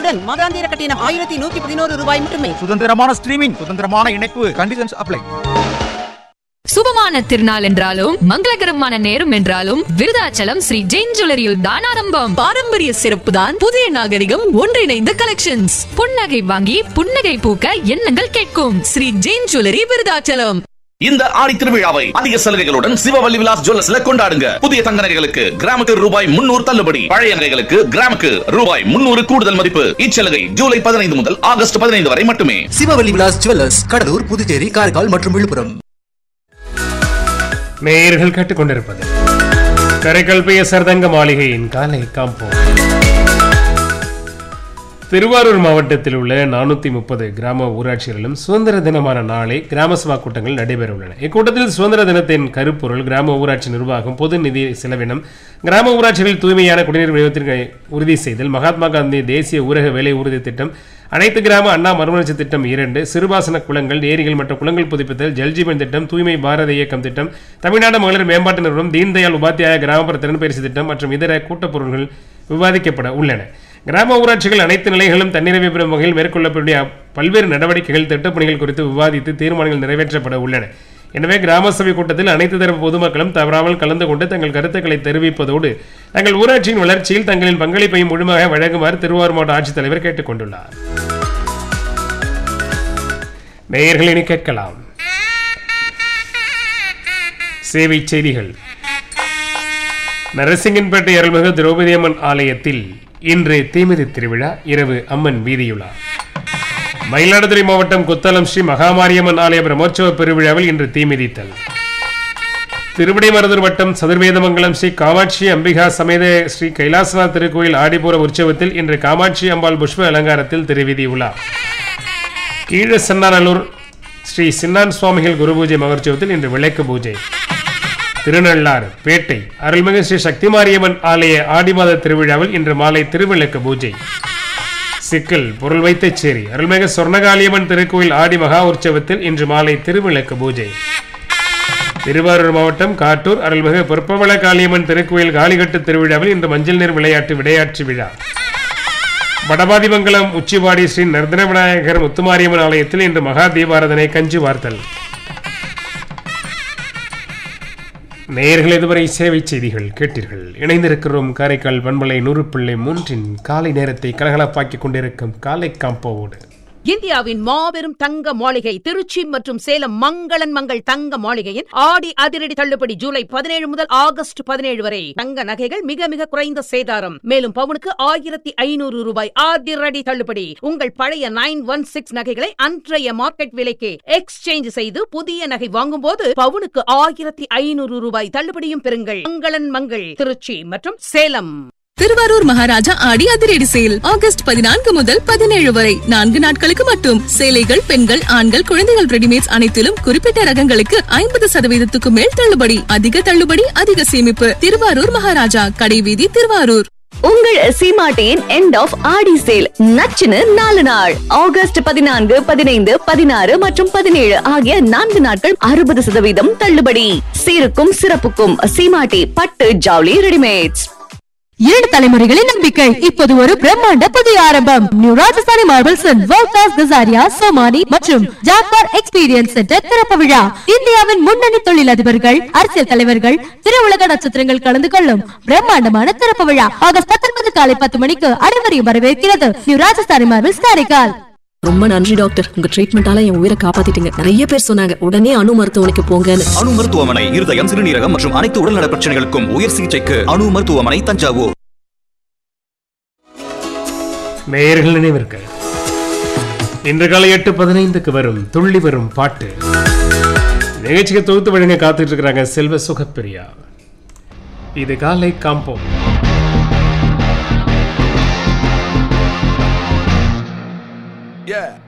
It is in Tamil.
வசதியுடன் மாதாந்திர கட்டணம் ஆயிரத்தி நூத்தி பதினோரு ரூபாய் மட்டுமே சுதந்திரமான ஸ்ட்ரீமிங் சுதந்திரமான இணைப்பு கண்டிஷன்ஸ் அப்ளை சுபமான திருநாள் என்றாலும் மங்களகரமான நேரம் என்றாலும் விருதாச்சலம் ஸ்ரீ ஜெயின் ஜுவல்லரியில் தான் ஆரம்பம் பாரம்பரிய சிறப்பு தான் புதிய நாகரிகம் ஒன்றிணைந்த கலெக்ஷன்ஸ் புன்னகை வாங்கி புன்னகை பூக்க எண்ணங்கள் கேட்கும் ஸ்ரீ ஜெயின் ஜுவல்லரி விருதாச்சலம் இந்த ஆடி திருவிழாவை அதிக சலுகைகளுடன் சிவவல்லி விலாஸ் ஜுவல்லர்ஸ்ல கொண்டாடுங்க புதிய தங்க நகைகளுக்கு கிராமுக்கு ரூபாய் முன்னூறு தள்ளுபடி பழைய நகைகளுக்கு கிராமுக்கு ரூபாய் முன்னூறு கூடுதல் மதிப்பு இச்சலுகை ஜூலை பதினைந்து முதல் ஆகஸ்ட் பதினைந்து வரை மட்டுமே சிவவல்லி விலாஸ் ஜுவல்லர்ஸ் கடலூர் புதுச்சேரி காரைக்கால் மற்றும் விழுப்புரம் நேயர்கள் கேட்டுக்கொண்டிருப்பது கரைக்கல் பிஎஸ்ஆர் தங்க மாளிகையின் காலை காம்போ திருவாரூர் மாவட்டத்தில் உள்ள நானூற்றி முப்பது கிராம ஊராட்சிகளிலும் சுதந்திர தினமான நாளை கிராம சபா கூட்டங்கள் நடைபெற உள்ளன இக்கூட்டத்தில் சுதந்திர தினத்தின் கருப்பொருள் கிராம ஊராட்சி நிர்வாகம் பொது நிதி செலவினம் கிராம ஊராட்சிகளில் தூய்மையான குடிநீர் விநியோகத்திற்கு உறுதி செய்தல் மகாத்மா காந்தி தேசிய ஊரக வேலை உறுதி திட்டம் அனைத்து கிராம அண்ணா மறுமலர்ச்சி திட்டம் இரண்டு சிறுபாசன குளங்கள் ஏரிகள் மற்றும் குளங்கள் புதுப்பித்தல் ஜல்ஜீவன் திட்டம் தூய்மை பாரத இயக்கம் திட்டம் தமிழ்நாடு மகளிர் மேம்பாட்டு நிறுவனம் தீன்தயாள் உபாத்தியாய கிராமப்புற திறன்பயிற்சி திட்டம் மற்றும் இதர கூட்டப் பொருள்கள் விவாதிக்கப்பட உள்ளன கிராம ஊராட்சிகள் அனைத்து நிலைகளிலும் தன்னிறைவு பெறும் வகையில் மேற்கொள்ளக்கூடிய பல்வேறு நடவடிக்கைகள் திட்டப்பணிகள் குறித்து விவாதித்து தீர்மானங்கள் நிறைவேற்றப்பட உள்ளன எனவே கிராம சபை கூட்டத்தில் அனைத்து தரப்பு பொதுமக்களும் தவறாமல் கலந்து கொண்டு தங்கள் கருத்துக்களை தெரிவிப்பதோடு தங்கள் ஊராட்சியின் வளர்ச்சியில் தங்களின் பங்களிப்பையும் முழுமையாக வழங்குமாறு திருவாரூர் மாவட்ட ஆட்சித்தலைவர் கேட்டுக் கொண்டுள்ளார் நேயர்கள் இனி கேட்கலாம் சேவை செய்திகள் நரசிங்கன்பேட்டை அருள்மிகு திரௌபதி அம்மன் ஆலயத்தில் இன்று தீமிதி திருவிழா இரவு அம்மன் வீதியுலா மயிலாடுதுறை மாவட்டம் குத்தலம் ஸ்ரீ மகாமாரியம்மன் ஆலய பிரம்மோற்சவ பெருவிழாவில் இன்று தீமிதித்தல் திருவிடைமருதூர் வட்டம் சதுர்வேதமங்கலம் ஸ்ரீ காமாட்சி அம்பிகா சமேத ஸ்ரீ கைலாசநாத் திருக்கோயில் ஆடிப்பூர உற்சவத்தில் இன்று காமாட்சி அம்பாள் புஷ்ப அலங்காரத்தில் திருவிதி உலா கீழ சன்னாநல்லூர் ஸ்ரீ சின்னான் சுவாமிகள் குரு பூஜை மகோற்சவத்தில் இன்று விளக்கு பூஜை திருநள்ளாறு பேட்டை அருள்மிகு ஸ்ரீ சக்தி மாரியம்மன் ஆலய ஆடி மாத திருவிழாவில் இன்று மாலை திருவிளக்கு பூஜை சிக்கல் பொருள் வைத்தச்சேரி அருள்மிகு சொர்ணகாளியம்மன் திருக்கோயில் ஆடி மகா உற்சவத்தில் இன்று மாலை திருவிளக்கு பூஜை திருவாரூர் மாவட்டம் காட்டூர் அருள்மிகு பொற்பவள காளியம்மன் திருக்கோயில் காளிகட்டு திருவிழாவில் இன்று மஞ்சள் நீர் விளையாட்டு விளையாட்டு விழா வடபாதிமங்கலம் உச்சிவாடி ஸ்ரீ நர்தன விநாயகர் முத்துமாரியம்மன் ஆலயத்தில் இன்று மகா தீபாரதனை கஞ்சி வார்த்தல் நேயர்கள் இதுவரை சேவை செய்திகள் கேட்டீர்கள் இணைந்திருக்கிறோம் காரைக்கால் பண்பலை நூறு பிள்ளை மூன்றின் காலை நேரத்தை கலகலப்பாக்கிக் கொண்டிருக்கும் காலை காம்போவோடு இந்தியாவின் மாபெரும் தங்க மாளிகை திருச்சி மற்றும் சேலம் மங்களன் மங்கள் தங்க மாளிகையின் ஆடி அதிரடி தள்ளுபடி ஜூலை பதினேழு முதல் ஆகஸ்ட் பதினேழு வரை தங்க நகைகள் மிக மிக குறைந்த சேதாரம் மேலும் பவுனுக்கு ஆயிரத்தி ஐநூறு ரூபாய் அதிரடி தள்ளுபடி உங்கள் பழைய நைன் ஒன் சிக்ஸ் நகைகளை அன்றைய மார்க்கெட் விலைக்கு எக்ஸ்சேஞ்ச் செய்து புதிய நகை வாங்கும் போது பவுனுக்கு ஆயிரத்தி ஐநூறு ரூபாய் தள்ளுபடியும் பெறுங்கள் மங்களன் மங்கள் திருச்சி மற்றும் சேலம் திருவாரூர் மகாராஜா ஆடி அதிரடி சேல் ஆகஸ்ட் பதினான்கு முதல் பதினேழு வரை நான்கு நாட்களுக்கு மட்டும் சேலைகள் பெண்கள் ஆண்கள் குழந்தைகள் ரெடிமேட்ஸ் அனைத்திலும் குறிப்பிட்ட ரகங்களுக்கு ஐம்பது சதவீதத்துக்கு மேல் தள்ளுபடி அதிக தள்ளுபடி அதிக சேமிப்பு திருவாரூர் மகாராஜா கடைவீதி திருவாரூர் உங்கள் சீமாட்டியின் எண்ட் ஆஃப் ஆடி சேல் நச்சுன்னு நாலு நாள் ஆகஸ்ட் பதினான்கு பதினைந்து பதினாறு மற்றும் பதினேழு ஆகிய நான்கு நாட்கள் அறுபது சதவீதம் தள்ளுபடி சீருக்கும் சிறப்புக்கும் சீமாட்டி பட்டு ஜவுளி ரெடிமேட்ஸ் இரண்டு தலைமுறைகளின் நம்பிக்கை இப்போது ஒரு பிரம்மாண்ட புதிய ஆரம்பம் new Rajasthani marbles world class Kajaria Somany மற்றும் ஜாக்வார் எக்ஸ்பீரியன்ஸ் சென்டர் திறப்பு விழா இந்தியாவின் முன்னணி தொழிலதிபர்கள் அரசியல் தலைவர்கள் திருவுலக நட்சத்திரங்கள் கலந்து கொள்ளும் பிரம்மாண்டமான திறப்பு விழா ஆகஸ்ட் பத்தொன்பது காலை பத்து மணிக்கு அனைவரையும் வரவேற்கிறது நியூ ராஜஸ்தானி மார்பிள்ஸ் காரைக்கால் ரொம்ப நன்றி டாக்டர் உங்க ட்ரீட்மெண்டால என் உயிரை காப்பாத்திட்டீங்க நிறைய பேர் சொன்னாங்க உடனே அணு மருத்துவமனைக்கு போங்கன்னு அணு மருத்துவமனை இருதயம் சிறுநீரகம் மற்றும் அனைத்து உடல்நல பிரச்சனைகளுக்கும் உயர் சிகிச்சைக்கு அணு மருத்துவமனை தஞ்சாவூர் நேயர்கள் நினைவிற்கு இன்று காலை எட்டு பதினைந்துக்கு வரும் துள்ளி வரும் பாட்டு நிகழ்ச்சிக்கு தொகுத்து வழங்க காத்துட்டு இருக்கிறாங்க செல்வ சுகப்பிரியா இது காலை காம்போ Yeah.